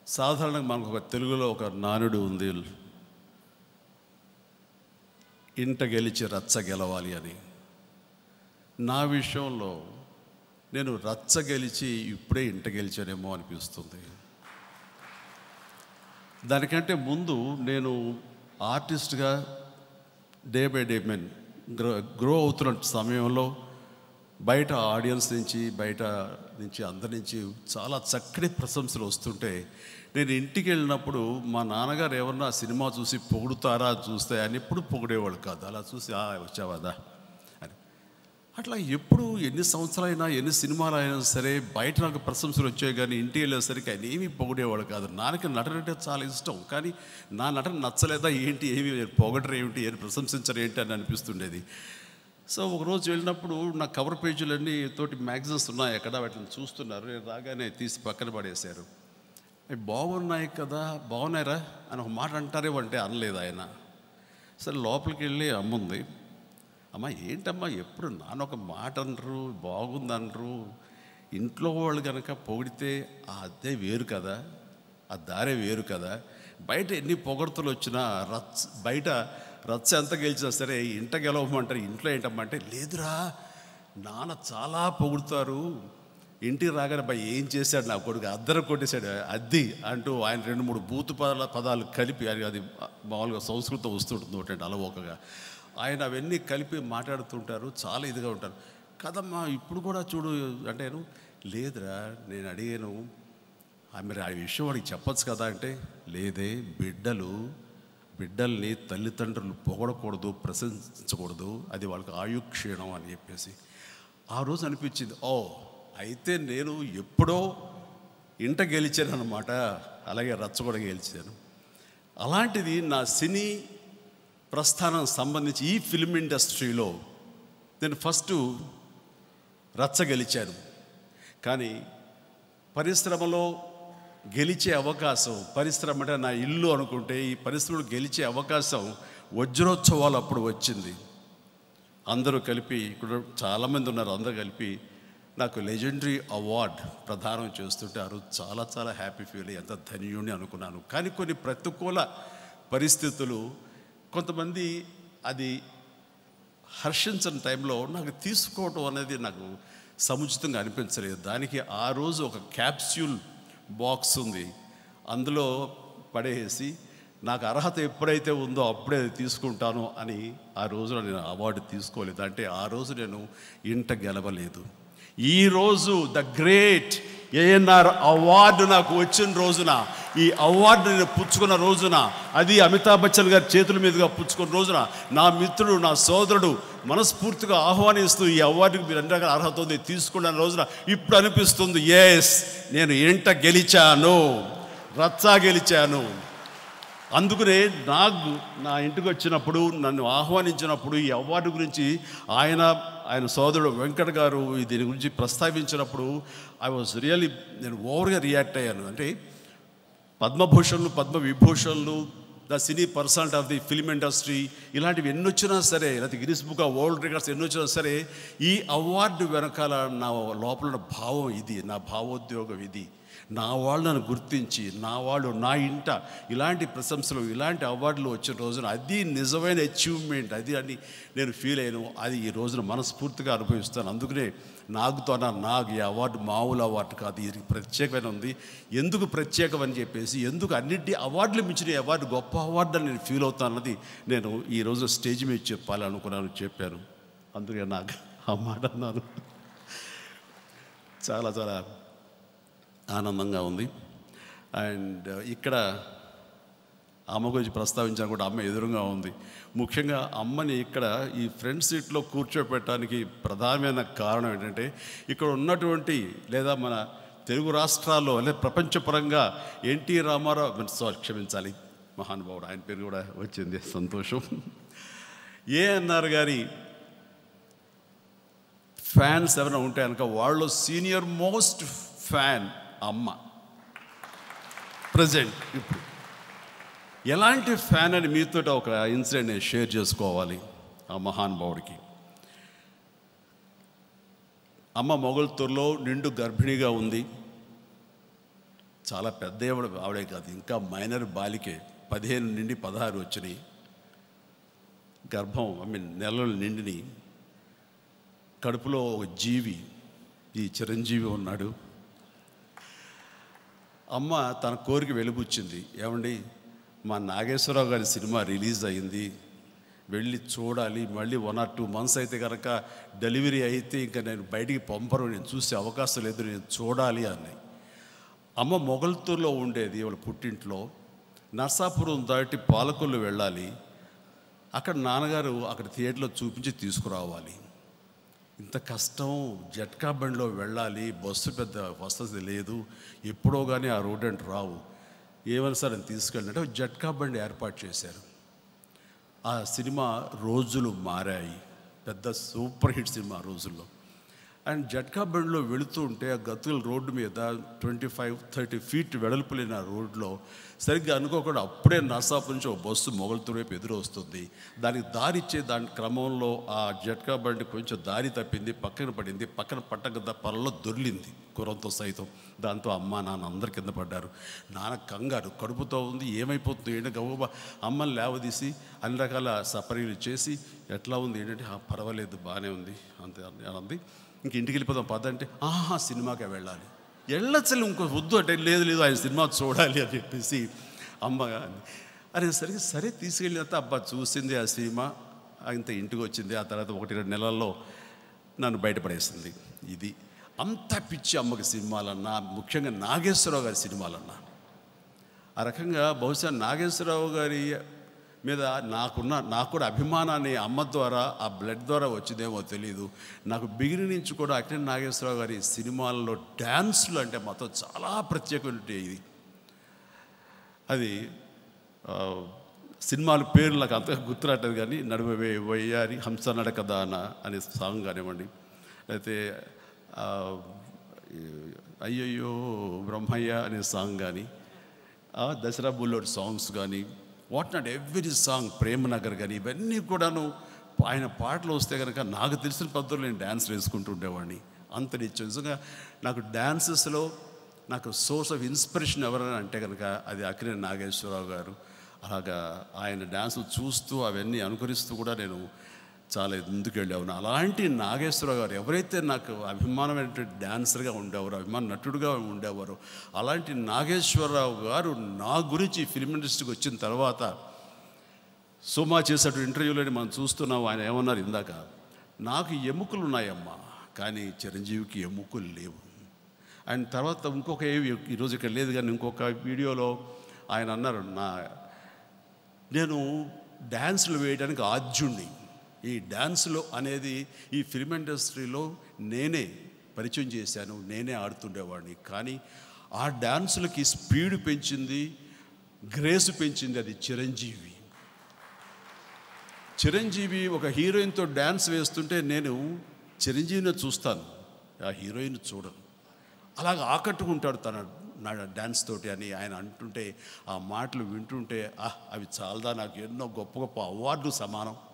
సాధారణంగా మనకు ఒక తెలుగులో ఒక నానుడు ఉంది ఇంట గెలిచి రచ్చ గెలవాలి అని నా విషయంలో నేను రచ్చ గెలిచి ఇప్పుడే ఇంట గెలిచానేమో అనిపిస్తుంది దానికంటే ముందు నేను ఆర్టిస్ట్గా day by day men grow grow అవుతున్న సమయంలో బయట ఆడియన్స్ నుంచి బయట నుంచి అందరి నుంచి చాలా చక్కటి ప్రశంసలు వస్తుంటే నేను ఇంటికి వెళ్ళినప్పుడు మా నాన్నగారు ఎవరన్నా సినిమా చూసి పొగుడుతారా చూస్తే ఆయన ఎప్పుడు పొగిడేవాళ్ళు కాదు అలా చూసి "ఆ, వచ్చావాదా అని అట్లా ఎప్పుడు ఎన్ని సంవత్సరాలైనా ఎన్ని సినిమాలు అయినా సరే బయట నాకు ప్రశంసలు వచ్చాయి కానీ ఇంటికి వెళ్ళేసరికి ఆయన ఏమీ పొగిడేవాడు కాదు నాన్నకి నటన అంటే చాలా ఇష్టం కానీ నా నటన నచ్చలేదా ఏంటి ఏమి పొగడరు ఏమిటి ఏమి ప్రశంసించరు ఏంటి అని అనిపిస్తుండేది సో ఒకరోజు వెళ్ళినప్పుడు నా కవర్ పేజీలన్నీ తోటి మ్యాగజైన్స్ ఉన్నాయి ఎక్కడ వాటిని చూస్తున్నారు నేను రాగానే తీసి పక్కన పడేశారు అవి బాగున్నాయి కదా బాగున్నాయిరా అని ఒక మాట అంటారేమో అంటే అనలేదు ఆయన సరే లోపలికి వెళ్ళి అమ్ముంది అమ్మ ఏంటమ్మా ఎప్పుడు నాన్న ఒక మాట అనరు బాగుందనరు ఇంట్లో వాళ్ళు కనుక పొగిడితే ఆ అద్దె వేరు కదా ఆ దారే వేరు కదా బయట ఎన్ని పొగడ్తలు వచ్చినా రచ్చ బయట రచ్చ ఎంత గెలిచినా సరే ఇంట గెలవమంటారు ఇంట్లో ఏంటమ్మా అంటే లేదురా నాన్న చాలా పొగుడుతారు ఇంటికి రాగానే అబ్బాయి ఏం చేశాడు నా కొడుకు అద్దరు కొట్టేశాడు అద్ది అంటూ ఆయన రెండు మూడు బూతు పదాల పదాలు కలిపి అది అది మామూలుగా సంస్కృతం వస్తుంటుంది ఒకటి అలవోకగా ఆయన అవన్నీ కలిపి మాట్లాడుతుంటారు చాలా ఇదిగా ఉంటారు కదమ్మా ఇప్పుడు కూడా చూడు అంటేను లేదురా నేను అడిగాను "ఆ, మరి ఆ విషయం వాడికి చెప్పొచ్చు కదా అంటే లేదే బిడ్డలు బిడ్డల్ని తల్లిదండ్రులు పొగడకూడదు ప్రశంసించకూడదు అది వాళ్ళకి ఆయుక్షీణం అని చెప్పేసి ఆ రోజు అనిపించింది ఓ అయితే నేను ఎప్పుడో ఇంట గెలిచాను అనమాట అలాగే రచ్చ కూడా గెలిచాను అలాంటిది నా సినీ ప్రస్థానం సంబంధించి ఈ ఫిల్మ్ ఇండస్ట్రీలో నేను ఫస్ట్ రచ్చ గెలిచాను కానీ పరిశ్రమలో గెలిచే అవకాశం పరిశ్రమ అంటే నా ఇల్లు అనుకుంటే ఈ పరిశ్రమలో గెలిచే అవకాశం వజ్రోత్సవాలు అప్పుడు వచ్చింది అందరూ కలిపి ఇక్కడ చాలామంది ఉన్నారు అందరూ కలిపి నాకు లెజెండరీ అవార్డ్ ప్రదానం చేస్తుంటే ఆ రోజు చాలా చాలా హ్యాపీ ఫీల్ అయ్యి ఎంత ధన్యుని అనుకున్నాను కానీ కొన్ని ప్రతికూల పరిస్థితులు కొంతమంది అది హర్షించని టైంలో నాకు తీసుకోవటం అనేది నాకు సముచితంగా అనిపించలేదు దానికి ఆ రోజు ఒక క్యాప్స్యూల్ బాక్స్ ఉంది అందులో పడేసి నాకు అర్హత ఎప్పుడైతే ఉందో అప్పుడే అది తీసుకుంటాను అని ఆ రోజున నేను అవార్డు తీసుకోలేదు అంటే ఆ రోజు నేను ఇంట గెలవలేదు ఈ రోజు ద గ్రేట్ ఏఎన్ఆర్ అవార్డు నాకు వచ్చిన రోజున ఈ అవార్డు నేను పుచ్చుకున్న రోజున అది అమితాబ్ బచ్చన్ గారి చేతుల మీదుగా పుచ్చుకున్న రోజున నా మిత్రుడు నా సోదరుడు మనస్ఫూర్తిగా ఆహ్వానిస్తూ ఈ అవార్డుకి మీరు అన్ని రకాల అర్హత ఉంది తీసుకున్న రోజున ఇప్పుడు అనిపిస్తుంది ఎస్ నేను ఎంట గెలిచాను రచ్చా గెలిచాను అందుకనే నాకు నా ఇంటికి వచ్చినప్పుడు నన్ను ఆహ్వానించినప్పుడు ఈ అవార్డు గురించి ఆయన ఆయన సోదరుడు వెంకట్ గారు ఈ దీని గురించి ప్రస్తావించినప్పుడు ఐ వాజ్ రియల్లీ నేను ఓవర్గా రియాక్ట్ అయ్యాను అంటే పద్మభూషణ్లు పద్మ విభూషణ్లు the cine personality of the film industry ఇలాంటివి ఎన్ని వచ్చినా సరే లేకపోతే Guinness book of world records ఎన్ని వచ్చినా సరే ఈ అవార్డు వెనకాల నా లోపల ఉన్న భావం ఇది నా భావోద్యోగం ఇది నా వాళ్ళను గుర్తించి నా వాళ్ళు నా ఇంట ఇలాంటి ప్రశంసలు ఇలాంటి అవార్డులు వచ్చిన రోజున అది నిజమైన అచీవ్మెంట్ అది అని నేను ఫీల్ అయ్యాను అది ఈ రోజున మనస్ఫూర్తిగా అనుభవిస్తాను అందుకనే నాకుతో నాకు ఈ అవార్డు మామూలు అవార్డు కాదు ఇది ప్రత్యేకమైన ఉంది ఎందుకు ప్రత్యేకం అని చెప్పేసి ఎందుకు అన్నిటి అవార్డులు మించిన ఈ అవార్డు గొప్ప అవార్డు అని నేను ఫీల్ అవుతాను అన్నది నేను ఈ రోజు స్టేజ్ మీద చెప్పాలి అనుకున్నాను చెప్పాను అందుకే నాకు ఆ మాట అన్నాను చాలా చాలా ఆనందంగా ఉంది అండ్ ఇక్కడ అమ్మ గురించి ప్రస్తావించాను కూడా అమ్మ ఎదురుగా ఉంది ముఖ్యంగా అమ్మని ఇక్కడ ఈ ఫ్రంట్ సీట్లో కూర్చోపెట్టడానికి ప్రధానమైన కారణం ఏంటంటే ఇక్కడ ఉన్నటువంటి లేదా మన తెలుగు రాష్ట్రాల్లో లేదా ప్రపంచపరంగా ఎన్టీ రామారావు సారీ క్షమించాలి మహానుభావుడు ఆయన పేరు కూడా వచ్చింది సంతోషం ఏఎన్ఆర్ గారి ఫ్యాన్స్ ఎవరైనా ఉంటే కనుక వాళ్ళు సీనియర్ మోస్ట్ ఫ్యాన్ అమ్మ ప్రజెంట్ ఇప్పుడు ఎలాంటి ఫ్యాన్ అని మీతో ఒక ఇన్సిడెంట్ నేను షేర్ చేసుకోవాలి ఆ మహానుభావుడికి అమ్మ మొగల్తూరులో నిండు గర్భిణిగా ఉంది చాలా పెద్ద ఆవిడ ఆవిడే కాదు ఇంకా మైనర్ బాలికే పదిహేను నుండి పదహారు వచ్చినాయి గర్భం ఐ మీన్ నెలలు నిండిని కడుపులో ఒక జీవి ఈ చిరంజీవి ఉన్నాడు అమ్మ తన కోరిక వెలుబుచ్చింది ఏమండి మా నాగేశ్వరరావు గారి సినిమా రిలీజ్ అయింది వెళ్ళి చూడాలి మళ్ళీ వన్ ఆర్ టూ మంత్స్ అయితే కనుక డెలివరీ అయితే ఇంకా నేను బయటికి పంపరు నేను చూసే అవకాశం లేదు నేను చూడాలి అని అమ్మ మొగల్తూరులో ఉండేది వాళ్ళ పుట్టింట్లో నర్సాపురం దాటి పాలకొల్లు వెళ్ళాలి అక్కడ నాన్నగారు అక్కడ థియేటర్లో చూపించి తీసుకురావాలి ఇంత కష్టం జట్కా బండిలో వెళ్ళాలి బస్సు పెద్ద వసతి లేదు ఎప్పుడో కానీ ఆ రోడ్ అంటే రావు ఏమైనా సరే తీసుకెళ్ళినట్టు జట్కా బండి ఏర్పాటు చేశారు ఆ సినిమా రోజులు మారాయి పెద్ద సూపర్ హిట్ సినిమా ఆ రోజుల్లో అండ్ జట్కా బండిలో వెళుతూ ఉంటే ఆ గతుల రోడ్డు మీద ట్వంటీ ఫైవ్ థర్టీ ఫీట్ వెడల్పులేని ఆ రోడ్లో సరిగ్గా అనుకోకుండా అప్పుడే నర్సాపు నుంచి ఒక బస్సు మొగలుతూ వైపు ఎదురు వస్తుంది దానికి దారి ఇచ్చే దాని క్రమంలో ఆ జట్కా బండి కొంచెం దారి తప్పింది పక్కన పడింది పక్కన పట్టక పొలంలో దొర్లింది కురంతో సైతం దాంతో అమ్మ నాన్న అందరు కింద పడ్డారు నాన్న కంగారు కడుపుతో ఉంది ఏమైపోతుంది ఏంటంటే గవ్వ అమ్మని లేవదీసి అన్ని రకాల సపరీలు చేసి ఎట్లా ఉంది ఏంటంటే "ఆ, పర్వాలేదు బాగానే ఉంది అంతే అని అంది ఇంక ఇంటికి వెళ్ళిపోదాం పద అంటే ఆహా సినిమాకే వెళ్ళాలి వెళ్ళచ్చలు ఇంకో వద్దు అంటే లేదు లేదు ఆయన సినిమా చూడాలి అని చెప్పేసి అమ్మ అంది. అరే సరే సరే తీసుకెళ్ళినంత అబ్బా చూసింది ఆ సినిమా అంత ఇంటికి వచ్చింది ఆ తర్వాత ఒకటి రెండు నెలల్లో నన్ను బయటపడేసింది ఇది అంత పిచ్చి అమ్మకి సినిమాలన్నా ముఖ్యంగా నాగేశ్వరరావు గారి సినిమాలన్నా ఆ రకంగా బహుశా నాగేశ్వరరావు గారి మీద నాకున్న నాకు కూడా అభిమానాన్ని అమ్మ ద్వారా ఆ బ్లడ్ ద్వారా వచ్చిందేమో తెలియదు నాకు బిగిని నుంచి కూడా అక్కినే నాగేశ్వరరావు గారి సినిమాల్లో డ్యాన్స్లు అంటే మాతో చాలా ప్రత్యేకమైన ఇది అది ఆ, సినిమాల పేర్లు నాకు అంతగా గుర్తురాటది కానీ నడుమవే వయ్యారి హంస నడక దాన అనే సాంగ్ కానివ్వండి అయితే ఆ, ఈ అయ్యయ్యో బ్రహ్మయ్య అనే సాంగ్ కానీ ఆ దసరా బుల్లోడ్ సాంగ్స్ కానీ what not every song Premnagar కానీ ఇవన్నీ కూడాను ఆయన పాటలు వస్తే కనుక నాకు తెలిసిన పద్ధతిలో నేను డ్యాన్స్ వేసుకుంటూ ఉండేవాడిని అంత నిత్యం నిజంగా నాకు డ్యాన్సెస్లో నాకు సోర్స్ ఆఫ్ ఇన్స్పిరేషన్ ఎవరైనా అంటే కనుక అది అక్కినే నాగేశ్వరరావు గారు అలాగా ఆయన డ్యాన్స్ చూస్తూ అవన్నీ అనుకరిస్తూ కూడా నేను చాలా ముందుకు వెళ్ళేవాను అలాంటి నాగేశ్వరరావు గారు ఎవరైతే నాకు అభిమానమైనటువంటి డాన్సర్గా ఉండేవారు అభిమాన నటుడుగా ఉండేవారు అలాంటి నాగేశ్వరరావు గారు నా గురించి ఫిల్మ్ ఇండస్ట్రీకి వచ్చిన తర్వాత సుమా చేసేటువంటి ఇంటర్వ్యూలోని మనం చూస్తున్నాం ఆయన ఏమన్నారు ఇందాక నాకు ఎముకలు ఉన్నాయమ్మా కానీ చిరంజీవికి ఎముకలు లేవు అండ్ తర్వాత ఇంకొక ఏ- ఈరోజు ఇక్కడ లేదు కానీ ఇంకొక వీడియోలో ఆయన అన్నారు నా నేను డ్యాన్సులు వేయడానికి ఆద్యుణ్ణి ఈ డ్యాన్సులో అనేది ఈ ఫిల్మ్ ఇండస్ట్రీలో నేనే పరిచయం చేశాను నేనే ఆడుతుండేవాడిని కానీ ఆ డ్యాన్సులకి స్పీడ్ పెంచింది గ్రేస్ పెంచింది అది చిరంజీవి చిరంజీవి ఒక హీరోయిన్తో డ్యాన్స్ వేస్తుంటే నేను చిరంజీవిని చూస్తాను ఆ హీరోయిన్ చూడను అలాగ ఆకట్టుకుంటాడు తన నా డ్యాన్స్ తోటి అని ఆయన అంటుంటే ఆ మాటలు వింటుంటే ఆహ్ అవి చాలదా నాకు ఎన్నో గొప్ప గొప్ప అవార్డు సమానం